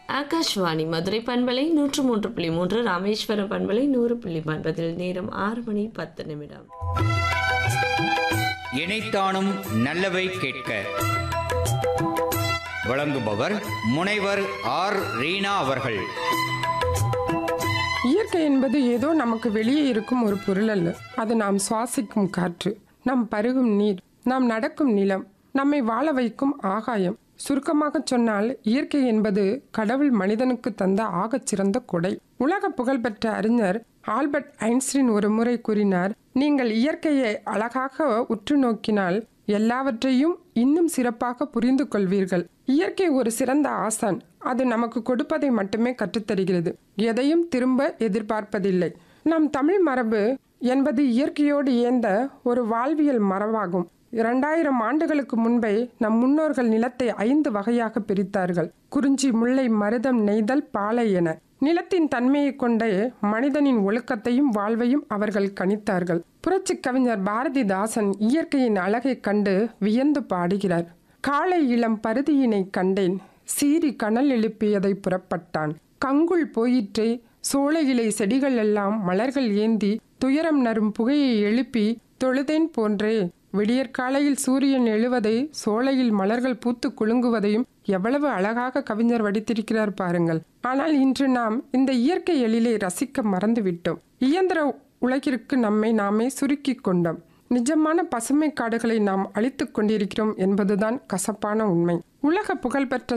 ஆகாஷ்வாணி மதுரை பண்பலை நூற்று மூன்று புள்ளி மூன்று ராமேஸ்வரம் பண்பலை நூறு புள்ளி ஒன்பதில் நேரம் ஆறு மணி பத்து நிமிடம் இணைத்தானும் நல்லவை கேட்க வழங்குபவர் முனைவர் ஆர் ரீனா அவர்கள் இயற்கை என்பது ஏதோ நமக்கு வெளியே இருக்கும் ஒரு பொருள் அல்ல அது நாம் சுவாசிக்கும் காற்று நாம் பருகும் நீர் நாம் நடக்கும் நிலம் நம்மை வாழ வைக்கும் ஆகாயம் சுருக்கமாக சொன்னால் இயற்கை என்பது கடவுள் மனிதனுக்கு தந்த ஆகச் சிறந்த கொடை உலக புகழ்பெற்ற அறிஞர் ஆல்பர்ட் ஐன்ஸ்டீன் ஒரு முறை கூறினார் நீங்கள் இயற்கையை அழகாக உற்று நோக்கினால் எல்லாவற்றையும் இன்னும் சிறப்பாக புரிந்து கொள்வீர்கள் இயற்கை ஒரு சிறந்த ஆசான் அது நமக்கு கொடுப்பதை மட்டுமே கற்றுத்தருகிறது எதையும் திரும்ப எதிர்பார்ப்பதில்லை நம் தமிழ் மரபு என்பது இயற்கையோடு இயந்த ஒரு வாழ்வியல் மரபாகும் இரண்டாயிரம் ஆண்டுகளுக்கு முன்பே நம் முன்னோர்கள் நிலத்தை ஐந்து வகையாக பிரித்தார்கள் குறிஞ்சி முல்லை மருதம் நெய்தல் பாலை என நிலத்தின் தன்மையை கொண்டே மனிதனின் ஒழுக்கத்தையும் வாழ்வையும் அவர்கள் கணித்தார்கள் புரட்சி கவிஞர் பாரதிதாசன் இயற்கையின் அழகைக் கண்டு வியந்து பாடுகிறார் காலை இளம் பருதியினை கண்டேன் சீறி கனல் எழுப்பியதை புறப்பட்டான் கங்குள் போயிற்றே சோலையிலை செடிகள் எல்லாம் மலர்கள் ஏந்தி துயரம் நரும் புகையை எழுப்பி தொழுதேன் போன்றே விடியற்காலையில் சூரியன் எழுவதை சோலையில் மலர்கள் பூத்து குலுங்குவதையும் எவ்வளவு அழகாக கவிஞர் வடித்திருக்கிறார் பாருங்கள் ஆனால் இன்று நாம் இந்த இயற்கை எழிலை ரசிக்க மறந்துவிட்டோம் இயந்திர உலகிற்கு நம்மை நாமே சுருக்கிக் கொண்டோம் நிஜமான பசுமை காடுகளை நாம் அழித்துக் கொண்டிருக்கிறோம் என்பதுதான் கசப்பான உண்மை உலக புகழ்பெற்ற